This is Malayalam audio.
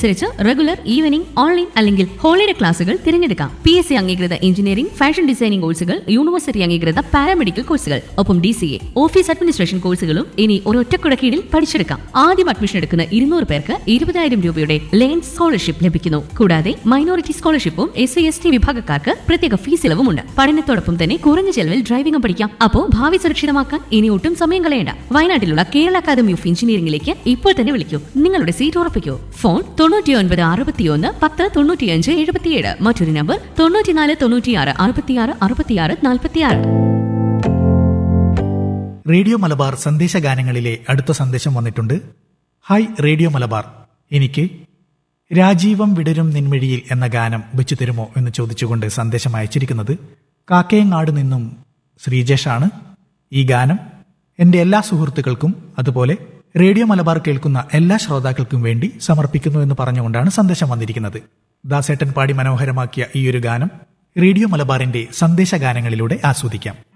അനുസരിച്ച് റെഗുലർ ഈവനിംഗ് ഓൺലൈൻ അല്ലെങ്കിൽ ഹോളിഡേ ക്ലാസുകൾ തിരഞ്ഞെടുക്കാം പി എസ് സി അംഗീകൃത എഞ്ചിനീയറിംഗ് ഫാഷൻ ഡിസൈനിംഗ് കോഴ്സുകൾ യൂണിവേഴ്സിറ്റി അംഗീകൃത പാരാമെഡിക്കൽ കോഴ്സുകൾ ഒപ്പം D C A office administration കോഴ്സുകളും ഇനി ഒരൊറ്റക്കുട കീഴിൽ പഠിച്ചെടുക്കാം ആദ്യം അഡ്മിഷൻ എടുക്കുന്ന ഇരുന്നൂറ് പേർക്ക് ഇരുപതായിരം രൂപയുടെ ലേൺ സ്കോളർഷിപ്പ് ലഭിക്കുന്നു കൂടാതെ മൈനോറിറ്റി സ്കോളർഷിപ്പും എസ് സി എസ് ടി വിഭാഗക്കാർക്ക് പ്രത്യേക ഫീസ് ഇളവുമുണ്ട് പഠനത്തോടൊപ്പം തന്നെ കുറഞ്ഞ ചെലവിൽ ഡ്രൈവിംഗും പഠിക്കാം അപ്പോൾ ഭാവി സുരക്ഷിതമാക്കാൻ ഇനി ഒട്ടും സമയം കളയണ്ട വയനാട്ടിലുള്ള കേരള അക്കാദമി ഓഫ് എഞ്ചിനീയറിംഗിലേക്ക് ഇപ്പോൾ തന്നെ വിളിക്കൂ നിങ്ങളുടെ സീറ്റ് ഉറപ്പിക്കൂ ഫോൺ തൊണ്ണൂറ്റി ഒൻപത് അറുപത്തിയൊന്ന് പത്ത് തൊണ്ണൂറ്റിയഞ്ച് എഴുപത്തിയേഴ് മറ്റൊരു നമ്പർ തൊണ്ണൂറ്റിനാല് തൊണ്ണൂറ്റിയാറ് അറുപത്തിയാറ് അറുപത്തിയാറ് നാൽപ്പത്തിയാറ് റേഡിയോ മലബാർ സന്ദേശഗാനങ്ങളിലെ അടുത്ത സന്ദേശം വന്നിട്ടുണ്ട് ഹായ് റേഡിയോ മലബാർ എനിക്ക് രാജീവം വിടരും നിൻമിഴിയിൽ എന്ന ഗാനം വെച്ചു തരുമോ എന്ന് ചോദിച്ചുകൊണ്ട് സന്ദേശം അയച്ചിരിക്കുന്നത് കാക്കയങ്ങാട് നിന്നും ശ്രീജേഷാണ് ഈ ഗാനം എൻ്റെ എല്ലാ സുഹൃത്തുക്കൾക്കും അതുപോലെ റേഡിയോ മലബാർ കേൾക്കുന്ന എല്ലാ ശ്രോതാക്കൾക്കും വേണ്ടി സമർപ്പിക്കുന്നു എന്ന് പറഞ്ഞുകൊണ്ടാണ് സന്ദേശം വന്നിരിക്കുന്നത് ദാസേട്ടൻ പാടി മനോഹരമാക്കിയ ഈ ഒരു ഗാനം റേഡിയോ മലബാറിന്റെ സന്ദേശഗാനങ്ങളിലൂടെ ആസ്വദിക്കാം